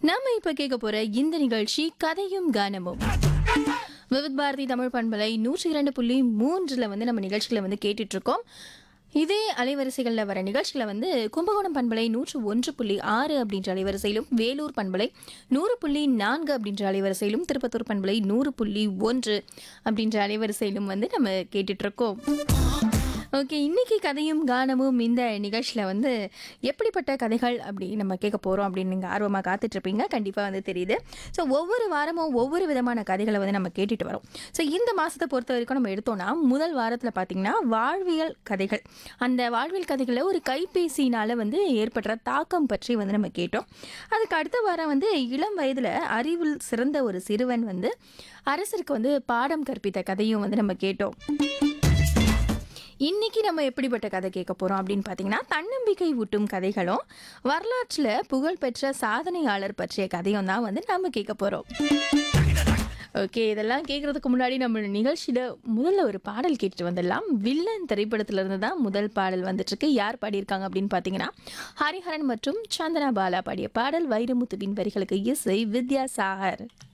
நாம இப்ப கேட்க போற இந்த நிகழ்ச்சி கதையும் கானமும் விவித் பாரதி தமிழ் பண்பலை நூற்றி இரண்டு புள்ளி மூன்றுல வந்து நம்ம நிகழ்ச்சிகளை வந்து கேட்டுட்டு இருக்கோம் இதே அலைவரிசைகளில் வர நிகழ்ச்சிகளை வந்து கும்பகோணம் பண்பலை நூற்று ஒன்று புள்ளி ஆறு அப்படின்ற அலைவரிசையிலும் வேலூர் பண்பலை நூறு புள்ளி நான்கு அப்படின்ற அலைவரிசையிலும் திருப்பத்தூர் பண்பலை நூறு புள்ளி ஒன்று அப்படின்ற அலைவரிசையிலும் வந்து நம்ம கேட்டுட்டு இருக்கோம் ஓகே இன்னைக்கு கதையும் கானமும் இந்த நிகழ்ச்சியில் வந்து எப்படிப்பட்ட கதைகள் அப்படி நம்ம கேட்க போகிறோம் அப்படின்னு நீங்கள் ஆர்வமாக காத்துட்ருப்பீங்க கண்டிப்பாக வந்து தெரியுது ஸோ ஒவ்வொரு வாரமும் ஒவ்வொரு விதமான கதைகளை வந்து நம்ம கேட்டுட்டு வரோம் ஸோ இந்த மாதத்தை பொறுத்த வரைக்கும் நம்ம எடுத்தோம்னா முதல் வாரத்தில் பார்த்தீங்கன்னா வாழ்வியல் கதைகள் அந்த வாழ்வியல் கதைகளில் ஒரு கைபேசினால் வந்து ஏற்படுற தாக்கம் பற்றி வந்து நம்ம கேட்டோம் அதுக்கு அடுத்த வாரம் வந்து இளம் வயதில் அறிவில் சிறந்த ஒரு சிறுவன் வந்து அரசருக்கு வந்து பாடம் கற்பித்த கதையும் வந்து நம்ம கேட்டோம் இன்னைக்கு நம்ம எப்படிப்பட்ட கதை கேட்க போறோம் அப்படின்னு பார்த்தீங்கன்னா தன்னம்பிக்கை ஊட்டும் கதைகளும் வரலாற்றில் புகழ்பெற்ற சாதனையாளர் பற்றிய கதையும் தான் வந்து நாம கேட்க போறோம் ஓகே இதெல்லாம் கேட்கறதுக்கு முன்னாடி நம்ம நிகழ்ச்சியில முதல்ல ஒரு பாடல் கேட்டுட்டு வந்துடலாம் வில்லன் திரைப்படத்துல இருந்து தான் முதல் பாடல் வந்துட்டு இருக்கு யார் பாடியிருக்காங்க அப்படின்னு பார்த்தீங்கன்னா ஹரிஹரன் மற்றும் சந்தனா பாலா பாடிய பாடல் வைரமுத்துவின் வரிகளுக்கு இசை வித்யாசாகர்